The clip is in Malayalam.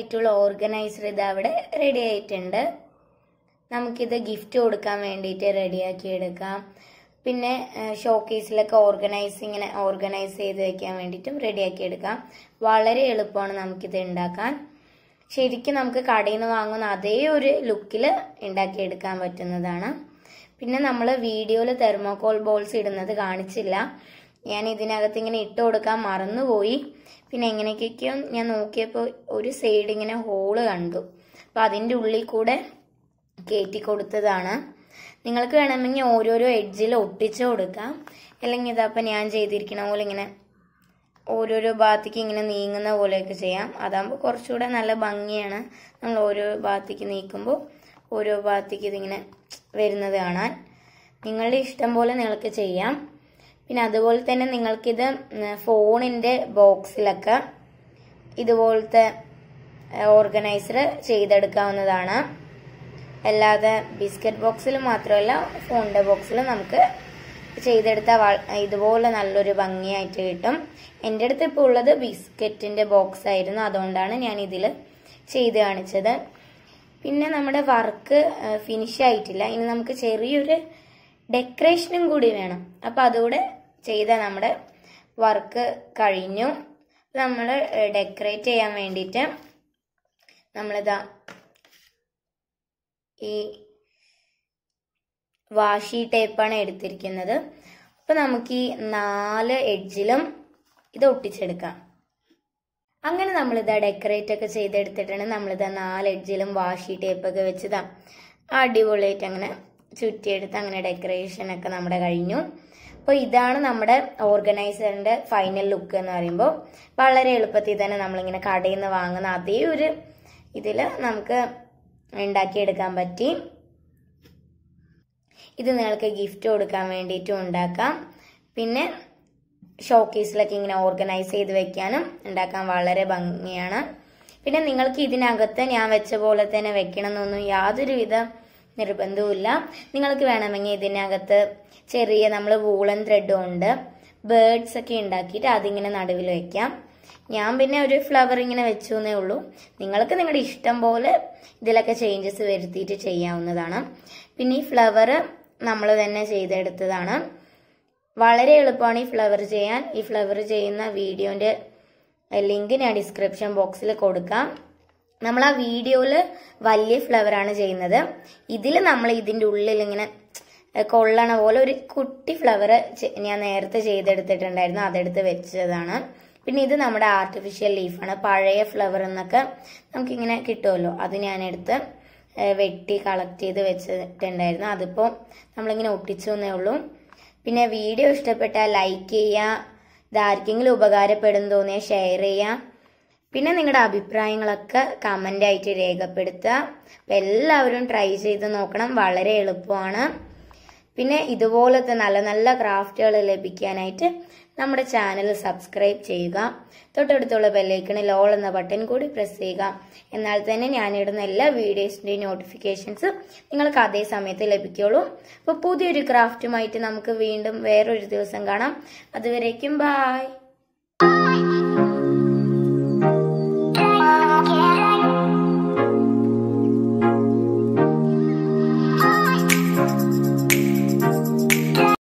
ആയിട്ടുള്ള ഓർഗനൈസർ ഇത് അവിടെ റെഡി ആയിട്ടുണ്ട് നമുക്കിത് ഗിഫ്റ്റ് കൊടുക്കാൻ വേണ്ടിയിട്ട് റെഡിയാക്കി എടുക്കാം പിന്നെ ഷോക്കേസിലൊക്കെ ഓർഗനൈസ് ഇങ്ങനെ ഓർഗനൈസ് ചെയ്ത് വെക്കാൻ വേണ്ടിയിട്ടും റെഡിയാക്കി എടുക്കാം വളരെ എളുപ്പമാണ് നമുക്കിത് ഉണ്ടാക്കാൻ ശരിക്കും നമുക്ക് കടയിൽ നിന്ന് വാങ്ങുന്ന അതേ ഒരു ലുക്കിൽ ഉണ്ടാക്കിയെടുക്കാൻ പറ്റുന്നതാണ് പിന്നെ നമ്മൾ വീഡിയോയിൽ തെർമോകോൾ ബോൾസ് ഇടുന്നത് കാണിച്ചില്ല ഞാൻ ഇതിനകത്ത് ഇങ്ങനെ ഇട്ട് കൊടുക്കാൻ മറന്നുപോയി പിന്നെ എങ്ങനെയൊക്കെയോ ഞാൻ നോക്കിയപ്പോൾ ഒരു സൈഡ് ഇങ്ങനെ ഹോള് കണ്ടു അപ്പോൾ അതിൻ്റെ ഉള്ളിൽ കൂടെ കയറ്റി കൊടുത്തതാണ് നിങ്ങൾക്ക് വേണമെങ്കിൽ ഓരോരോ എഡ്ജിൽ ഒട്ടിച്ച് കൊടുക്കാം അല്ലെങ്കിൽ ഇതപ്പം ഞാൻ ചെയ്തിരിക്കണ പോലെ ഇങ്ങനെ ഓരോരോ ഭാഗത്തേക്ക് ഇങ്ങനെ നീങ്ങുന്ന പോലെയൊക്കെ ചെയ്യാം അതാകുമ്പോൾ കുറച്ചുകൂടെ നല്ല ഭംഗിയാണ് നമ്മൾ ഓരോ ഭാഗത്തേക്ക് നീക്കുമ്പോൾ ഓരോ ഭാഗത്തേക്ക് ഇതിങ്ങനെ വരുന്നത് കാണാൻ നിങ്ങളുടെ ഇഷ്ടം പോലെ നിങ്ങൾക്ക് ചെയ്യാം പിന്നെ അതുപോലെ തന്നെ നിങ്ങൾക്കിത് ഫോണിൻ്റെ ബോക്സിലൊക്കെ ഇതുപോലത്തെ ഓർഗനൈസർ ചെയ്തെടുക്കാവുന്നതാണ് അല്ലാതെ ബിസ്ക്കറ്റ് ബോക്സിൽ മാത്രമല്ല ഫോണിൻ്റെ ബോക്സിൽ നമുക്ക് ചെയ്തെടുത്താൽ വ- ഇതുപോലെ നല്ലൊരു ഭംഗിയായിട്ട് കിട്ടും എൻ്റെ അടുത്ത് ഇപ്പോൾ ഉള്ളത് ബിസ്ക്കറ്റിൻ്റെ ബോക്സ് ആയിരുന്നു അതുകൊണ്ടാണ് ഞാൻ ഇതിൽ ചെയ്ത് കാണിച്ചത് പിന്നെ നമ്മുടെ വർക്ക് ഫിനിഷ് ആയിട്ടില്ല ഇനി നമുക്ക് ചെറിയൊരു ഡെക്കറേഷനും കൂടി വേണം അപ്പം അതുകൂടെ ചെയ്താൽ നമ്മുടെ വർക്ക് കഴിഞ്ഞു നമ്മൾ ഡെക്കറേറ്റ് ചെയ്യാൻ വേണ്ടിയിട്ട് നമ്മളിതാ ഈ വാഷി ടേപ്പാണ് എടുത്തിരിക്കുന്നത് അപ്പൊ നമുക്ക് ഈ നാല് എഡ്ജിലും ഇത് ഒട്ടിച്ചെടുക്കാം അങ്ങനെ നമ്മളിതാ ഡെക്കറേറ്റ് ഒക്കെ ചെയ്തെടുത്തിട്ടാണ് നമ്മളിതാ നാല് എഡ്ജിലും വാഷി ടേപ്പൊക്കെ വെച്ചതാ അടിപൊളിയായിട്ട് അങ്ങനെ ചുറ്റിയെടുത്ത് അങ്ങനെ ഡെക്കറേഷൻ ഒക്കെ നമ്മുടെ കഴിഞ്ഞു അപ്പോൾ ഇതാണ് നമ്മുടെ ഓർഗനൈസറിന്റെ ഫൈനൽ ലുക്ക് എന്ന് പറയുമ്പോൾ വളരെ എളുപ്പത്തിൽ തന്നെ നമ്മളിങ്ങനെ കടയിൽ നിന്ന് വാങ്ങുന്ന അതേ ഒരു ഇതിൽ നമുക്ക് ഉണ്ടാക്കിയെടുക്കാൻ പറ്റി ഇത് നിങ്ങൾക്ക് ഗിഫ്റ്റ് കൊടുക്കാൻ വേണ്ടിയിട്ടും ഉണ്ടാക്കാം പിന്നെ ഷോക്കേസിലൊക്കെ ഇങ്ങനെ ഓർഗനൈസ് ചെയ്ത് വെക്കാനും ഉണ്ടാക്കാൻ വളരെ ഭംഗിയാണ് പിന്നെ നിങ്ങൾക്ക് ഇതിനകത്ത് ഞാൻ വെച്ച പോലെ തന്നെ വെക്കണം എന്നൊന്നും യാതൊരുവിധ നിർബന്ധവുമില്ല നിങ്ങൾക്ക് വേണമെങ്കിൽ ഇതിനകത്ത് ചെറിയ നമ്മൾ വൂളൻ ത്രെഡ് കൊണ്ട് ബേർഡ്സ് ഒക്കെ ഉണ്ടാക്കിയിട്ട് അതിങ്ങനെ നടുവിൽ വെക്കാം ഞാൻ പിന്നെ ഒരു ഫ്ലവർ ഇങ്ങനെ വെച്ചു എന്നേ ഉള്ളൂ നിങ്ങൾക്ക് നിങ്ങളുടെ ഇഷ്ടം പോലെ ഇതിലൊക്കെ ചേഞ്ചസ് വരുത്തിയിട്ട് ചെയ്യാവുന്നതാണ് പിന്നെ ഈ ഫ്ലവർ നമ്മൾ തന്നെ ചെയ്തെടുത്തതാണ് വളരെ എളുപ്പമാണ് ഈ ഫ്ലവർ ചെയ്യാൻ ഈ ഫ്ലവർ ചെയ്യുന്ന വീഡിയോന്റെ ലിങ്ക് ഞാൻ ഡിസ്ക്രിപ്ഷൻ ബോക്സിൽ കൊടുക്കാം നമ്മൾ ആ വീഡിയോയിൽ വലിയ ഫ്ലവർ ആണ് ചെയ്യുന്നത് ഇതിൽ നമ്മൾ ഇതിൻ്റെ ഉള്ളിൽ ഇങ്ങനെ കൊള്ളണ പോലെ ഒരു കുട്ടി ഫ്ലവർ ഞാൻ നേരത്തെ ചെയ്തെടുത്തിട്ടുണ്ടായിരുന്നു അതെടുത്ത് വെച്ചതാണ് പിന്നെ ഇത് നമ്മുടെ ആർട്ടിഫിഷ്യൽ ലീഫാണ് പഴയ ഫ്ലവർ എന്നൊക്കെ നമുക്കിങ്ങനെ കിട്ടുമല്ലോ അത് ഞാനെടുത്ത് ഏഹ് വെട്ടി കളക്ട് ചെയ്ത് വെച്ചിട്ടുണ്ടായിരുന്നു അതിപ്പോൾ നമ്മളിങ്ങനെ ഒട്ടിച്ചു എന്നേ ഉള്ളൂ പിന്നെ വീഡിയോ ഇഷ്ടപ്പെട്ടാൽ ലൈക്ക് ചെയ്യുക ഇതാർക്കെങ്കിലും ഉപകാരപ്പെടും തോന്നിയാൽ ഷെയർ ചെയ്യുക പിന്നെ നിങ്ങളുടെ അഭിപ്രായങ്ങളൊക്കെ കമൻ്റ് ആയിട്ട് രേഖപ്പെടുത്തുക അപ്പം എല്ലാവരും ട്രൈ ചെയ്ത് നോക്കണം വളരെ എളുപ്പമാണ് പിന്നെ ഇതുപോലത്തെ നല്ല നല്ല ക്രാഫ്റ്റുകൾ ലഭിക്കാനായിട്ട് നമ്മുടെ ചാനൽ സബ്സ്ക്രൈബ് ചെയ്യുക തൊട്ടടുത്തുള്ള ബെല്ലൈക്കണിൽ ഓൾ എന്ന ബട്ടൺ കൂടി പ്രസ് ചെയ്യുക എന്നാൽ തന്നെ ഞാനിടുന്ന എല്ലാ വീഡിയോസിൻ്റെയും നോട്ടിഫിക്കേഷൻസ് നിങ്ങൾക്ക് അതേ സമയത്ത് ലഭിക്കുള്ളൂ അപ്പോൾ പുതിയൊരു ക്രാഫ്റ്റുമായിട്ട് നമുക്ക് വീണ്ടും വേറൊരു ദിവസം കാണാം അതുവരേക്കും ബായ്